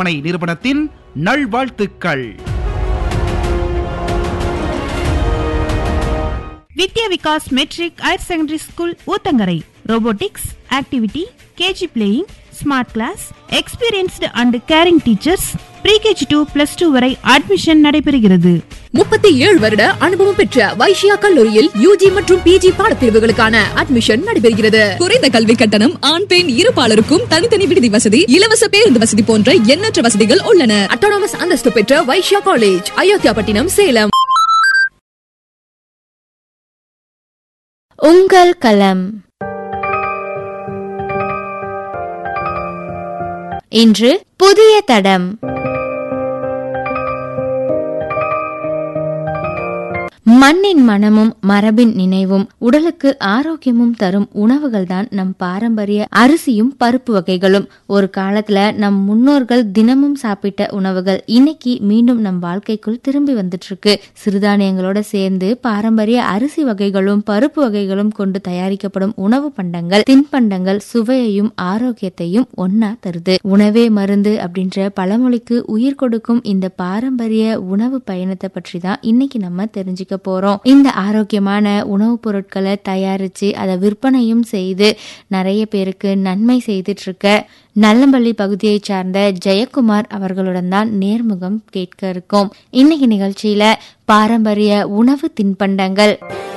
மருத்துவமனை நிறுவனத்தின் நல்வாழ்த்துக்கள் Vidya Vikas matric higher secondary school Uthangarai robotics activity KG playing smart class experienced and caring teachers pre KG to plus two வரை admission நடைபெறுகிறது முப்பத்தி ஏழு வருட அனுபவம் பெற்ற வைஷ்யா கல்லூரியில் யூஜி மற்றும் பிஜி பாடப்பிரிவுகளுக்கான அட்மிஷன் நடைபெறுகிறது குறைந்த கல்வி கட்டணம் ஆண் பெண் இருபாலருக்கும் தனித்தனி விடுதி வசதி இலவச பேருந்து வசதி போன்ற எண்ணற்ற வசதிகள் உள்ளன அட்டானமஸ் அந்தஸ்து பெற்ற வைஷ்யா காலேஜ் அயோத்தியாபட்டினம் சேலம் உங்கள் களம் இன்று புதிய தடம் மண்ணின் மனமும் மரபின் நினைவும் உடலுக்கு ஆரோக்கியமும் தரும் உணவுகள் தான் நம் பாரம்பரிய அரிசியும் பருப்பு வகைகளும் ஒரு காலத்துல நம் முன்னோர்கள் தினமும் சாப்பிட்ட உணவுகள் இன்னைக்கு மீண்டும் நம் வாழ்க்கைக்குள் திரும்பி வந்துட்டு இருக்கு சிறுதானியங்களோட சேர்ந்து பாரம்பரிய அரிசி வகைகளும் பருப்பு வகைகளும் கொண்டு தயாரிக்கப்படும் உணவு பண்டங்கள் தின்பண்டங்கள் சுவையையும் ஆரோக்கியத்தையும் ஒன்னா தருது உணவே மருந்து அப்படின்ற பழமொழிக்கு உயிர் கொடுக்கும் இந்த பாரம்பரிய உணவு பயணத்தை பற்றி தான் இன்னைக்கு நம்ம தெரிஞ்சுக்க போறோம் இந்த ஆரோக்கியமான உணவுப் பொருட்களை தயாரிச்சு அதை விற்பனையும் செய்து நிறைய பேருக்கு நன்மை செய்துட்டு இருக்க நல்லம்பள்ளி பகுதியை சார்ந்த ஜெயக்குமார் அவர்களுடன் தான் நேர்முகம் கேட்க இருக்கோம் இன்னைக்கு நிகழ்ச்சியில பாரம்பரிய உணவு தின்பண்டங்கள்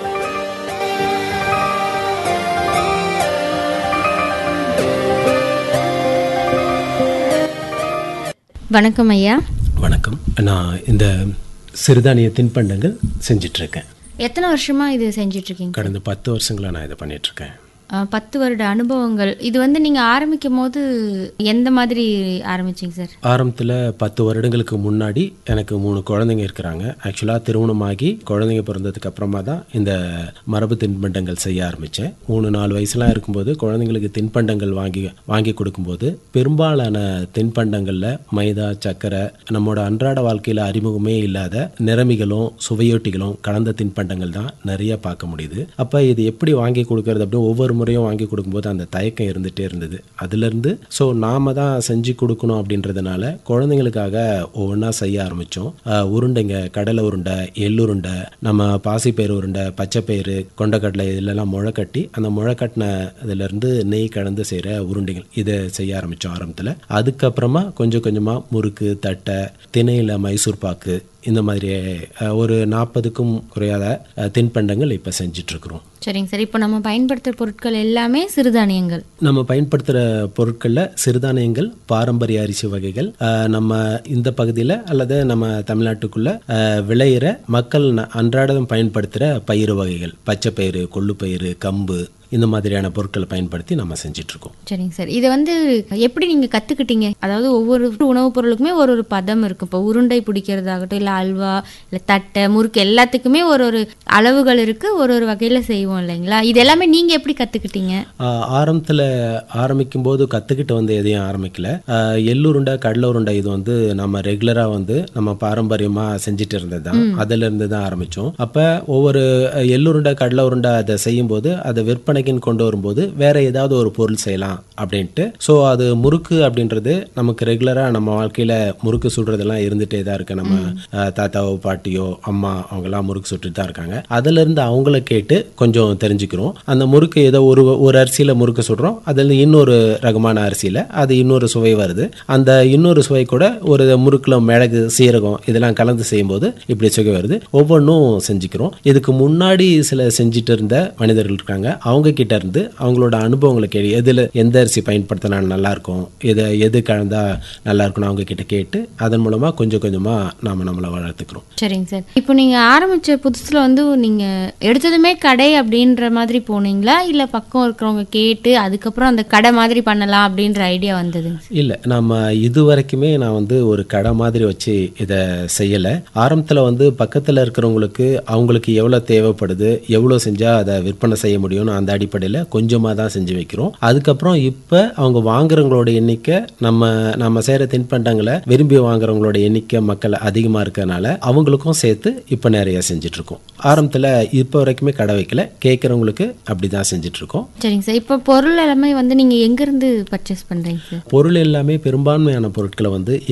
வணக்கம் ஐயா வணக்கம் நான் இந்த சிறுதானிய தின்பண்டங்கள் செஞ்சிட்ருக்கேன் எத்தனை வருஷமா இது செஞ்சுட்டு இருக்கீங்க கடந்த பத்து வருஷங்களா நான் இதை பண்ணிகிட்ருக்கேன் அஹ், பத்து வருட அனுபவங்கள் இது வந்து நீங்க ஆரம்பிக்கும் போது எந்த மாதிரி ஆரம்பிச்சீங்க சார் ஆரம்பத்தில் பத்து வருடங்களுக்கு முன்னாடி எனக்கு மூணு குழந்தைங்க இருக்கிறாங்க ஆக்சுவலாக திருமணமாகி குழந்தைங்க பிறந்ததுக்கு அப்புறமா தான் இந்த மரபு தின்பண்டங்கள் செய்ய ஆரம்பித்தேன் மூணு நாலு வயசுலாம் இருக்கும்போது குழந்தைங்களுக்கு தின்பண்டங்கள் வாங்கி வாங்கி கொடுக்கும்போது பெரும்பாலான தின்பண்டங்களில் மைதா சர்க்கரை நம்மளோட அன்றாட வாழ்க்கையில் அறிமுகமே இல்லாத நிறமிகளும் சுவையொட்டிகளும் கலந்த தின்பண்டங்கள் தான் நிறைய பார்க்க முடியுது அப்போ இது எப்படி வாங்கி கொடுக்கறது அப்படின்னு ஒவ்வொரு முறையும் வாங்கி கொடுக்கும்போது அந்த தயக்கம் இருந்துகிட்டே இருந்தது அதுலேருந்து ஸோ நாம தான் செஞ்சு கொடுக்கணும் அப்படின்றதுனால குழந்தைங்களுக்காக ஒவ்வொன்றா செய்ய ஆரம்பித்தோம் உருண்டைங்க கடலை உருண்டை எள்ளுருண்டை நம்ம பாசிப்பயிறு உருண்டை பச்சைப்பயிறு கொண்டக்கடலை இதெல்லாம் முளை கட்டி அந்த முளை கட்டின இதுலேருந்து நெய் கலந்து செய்கிற உருண்டைகள் இதை செய்ய ஆரம்பித்தோம் ஆரம்பத்தில் அதுக்கப்புறமா கொஞ்சம் கொஞ்சமாக முறுக்கு தட்டை திணையில் மைசூர் பாக்கு இந்த மாதிரி அஹ், ஒரு நாற்பதுக்கும் குறையாத அஹ், தின்பண்டங்கள் இப்போ செஞ்சிட்ருக்குறோம் சரிங்க சார் இப்போ நம்ம பயன்படுத்துகிற பொருட்கள் எல்லாமே சிறுதானியங்கள் நம்ம பயன்படுத்துகிற பொருட்களில் சிறுதானியங்கள் பாரம்பரிய அரிசி வகைகள் அஹ், நம்ம இந்த பகுதியில் அல்லது நம்ம தமிழ்நாட்டுக்குள்ள அஹ், விளையிற மக்கள் ந- அன்றாடம் பயன்படுத்துகிற பயிறு வகைகள் பச்சைப்பயிறு கொள்ளுப்பயிறு கம்பு இந்த மாதிரியான பொருட்களை பயன்படுத்தி நம்ம செஞ்சிட்ருக்கோம் சரிங்க சார் இதை வந்து எப்படி நீங்க கத்துக்கிட்டீங்க அதாவது ஒவ்வொரு உணவுப் பொருளுக்குமே ஒரு ஒரு பதம் இருக்கும் இப்போ உருண்டை பிடிக்கிறதாகட்டும் இல்லை அல்வா இல்லை தட்டை முறுக்கு எல்லாத்துக்குமே ஒரு ஒரு அளவுகள் இருக்கு ஒரு ஒரு வகையில செய்வோம் இல்லைங்களா இது எல்லாமே நீங்க எப்படி கத்துக்கிட்டீங்க ஆரம்பத்தில் ஆரம்பிக்கும் போது கற்றுக்கிட்டு வந்து எதையும் ஆரம்பிக்கல ஆஹ் எள்ளுருண்டை கடலை உருண்டை இது வந்து நம்ம ரெகுலராக வந்து நம்ம பாரம்பரியமாக செஞ்சுட்டு இருந்தது தான் அதிலிருந்து தான் ஆரம்பித்தோம் அப்போ ஒவ்வொரு அஹ், எள்ளுருண்டை கடலை உருண்டை அதை செய்யும்போது அதை விற்பனைக்குன்னு கொண்டு வரும்போது வேற ஏதாவது ஒரு பொருள் செய்யலாம் அப்படின்ட்டு ஸோ அது முறுக்கு அப்படின்றது நமக்கு ரெகுலராக நம்ம வாழ்க்கையில் முறுக்கு சுடுறதெல்லாம் இருந்துகிட்டே தான் இருக்கு நம்ம அஹ், தாத்தாவோ பாட்டியோ அம்மா அவங்கெல்லாம் முறுக்கு சுட்டுட்டு தான் இருக்காங்க அதுலேருந்து அவங்கள கேட்டு கொஞ்சம் தெரிஞ்சுக்கிறோம் அந்த முறுக்கு ஏதோ ஒரு ஒரு அரிசியில் முறுக்கு சுடுறோம் அதில் இன்னொரு ரகமான அரிசியில் அது இன்னொரு சுவை வருது அந்த இன்னொரு சுவை கூட ஒரு முறுக்கில் மிளகு சீரகம் இதெல்லாம் கலந்து செய்யும்போது இப்படி சுவை வருது ஒவ்வொன்றும் செஞ்சுக்கிறோம் இதுக்கு முன்னாடி சில செஞ்சுட்டு இருந்த மனிதர்கள் இருக்காங்க அவங்க கிட்ட இருந்து அவங்களோட அனுபவங்களை கேள்வி எதில் எந்த அரிசி பயன்படுத்தினா நல்லா இருக்கும் எது எது கலந்தா நல்லா இருக்கும்னு அவங்க கிட்ட கேட்டு அதன் மூலமாக கொஞ்சம் கொஞ்சமாக நாம நம்மளை வளர்த்துக்கிறோம் சரிங்க சார் இப்போ நீங்க ஆரம்பிச்ச புதுசுல வந்து நீங்க எடுத்ததுமே கடை அப்படின்ற மாதிரி போனீங்களா இல்ல பக்கம் இருக்கிறவங்க கேட்டு அதுக்கப்புறம் அந்த கடை மாதிரி பண்ணலாம் அப்படின்ற ஐடியா வந்ததுங்க இல்லை நம்ம இது வரைக்குமே நான் வந்து ஒரு கடை மாதிரி வச்சு இதை செய்யலை ஆரம்பத்தில் வந்து பக்கத்தில் இருக்கிறவங்களுக்கு அவங்களுக்கு எவ்வளோ தேவைப்படுது எவ்வளோ செஞ்சால் அதை விற்பனை செய்ய முடியும்னு அந்த அடிப்படையில் கொஞ்சமாக தான் செஞ்சு வைக்கிறோம் அதுக்கப்புறம் இப்போ அவங்க வாங்குறவங்களோட எண்ணிக்கை நம்ம நம்ம செய்கிற தின்பண்டங்களை விரும்பி வாங்குறவங்களோட எண்ணிக்கை மக்கள் அதிகமாக இருக்கிறதுனால அவங்களுக்கும் சேர்த்து இப்போ நிறைய செஞ்சிட்ருக்கோம் ஆரம்பத்தில் இப்போ வரைக்குமே கடை வைக்கல கேட்குறவங்களுக்கு அப்படி தான் செஞ்சிட்ருக்கோம் சரிங்க சார் இப்போ பொருள் எல்லாமே வந்து நீங்க எங்க இருந்து பர்ச்சேஸ் பண்றீங்க சார் பொருள் எல்லாமே பெரும்பான்மையான பொருட்களை வந்து